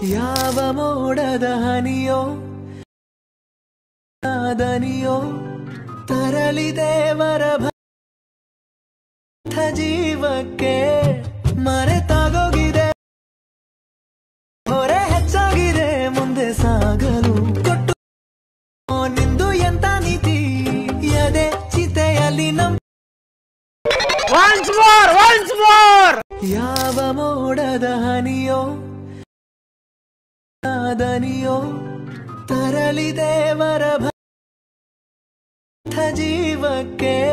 ಯಾವ ಮೋಡದ ಹನಿಯೋ ದನಿಯೋ ತರಳಿ ದೇವರ ಭಕ್ತ ಜೀವಕ್ಕೆ ಮರೆತಾಗೋಗಿದೆ ಹೊರೆ ಹೆಚ್ಚಾಗಿದೆ ಮುಂದೆ ಸಾಗಲು ಕೊಟ್ಟು ಓ, ನಿಂದು ಎಂತ ನೀತಿ ಎದೆ ಚಿತೆಯಲ್ಲಿ ನಮ್ ಒನ್ಸ್ ಮೋರ್ ಒನ್ಸ್ ಮೋರ್ ಯಾವ ಮೋಡದ ಹನಿಯೋ ದನಿಯೋ ತರಳಿ ದೇವರ ಭಕ್ತ ಜೀವಕ್ಕೆ